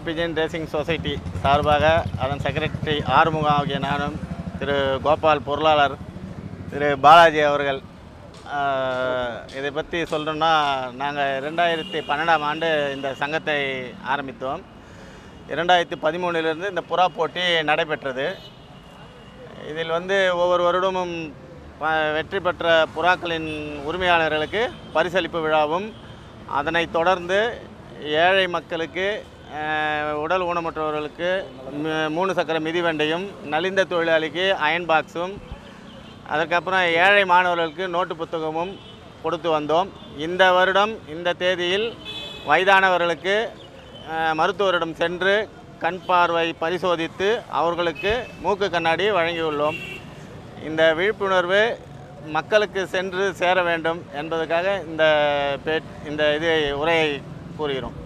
பிஜின் racing society சார்பாக அதன் secretary Arumugam ஆகிய நானும் திரு கோபால் பொருளாளர் திரு பாலாஜி அவர்கள் ஆஹ், இதை பற்றி சொல்லணும்னா நாங்கள் ரெண்டாயிரத்தி பன்னெண்டாம் ஆண்டு இந்த சங்கத்தை ஆரம்பித்தோம் இரண்டாயிரத்தி பதிமூணிலிருந்து இந்த புறா போட்டி நடைபெற்றது இதில் வந்து ஒவ்வொரு வருடமும் ப- வெற்றி பெற்ற புறாக்களின் உரிமையாளர்களுக்கு பரிசளிப்பு விழாவும் அதனைத் தொடர்ந்து ஏழை மக்களுக்கு அஹ், உடல் ஊனமுற்றவர்களுக்கு ம- மூணு சக்கர மிதிவண்டியும் நலிந்த தொழிலாளிக்கு அயன் பாக்ஸும் அதற்கப்புறம் ஏழை மாணவர்களுக்கு நோட்டு புத்தகமும் கொடுத்து வந்தோம் இந்த வருடம் இந்த தேதியில் வயதானவர்களுக்கு அஹ், மருத்துவரிடம் சென்று கண் பார்வை பரிசோதித்து அவர்களுக்கு மூக்கு கண்ணாடி வழங்கியுள்ளோம் இந்த விழிப்புணர்வு மக்களுக்கு சென்று சேர வேண்டும் என்பதற்காக இந்த பே இந்த இது உரையை கூறுகிறோம்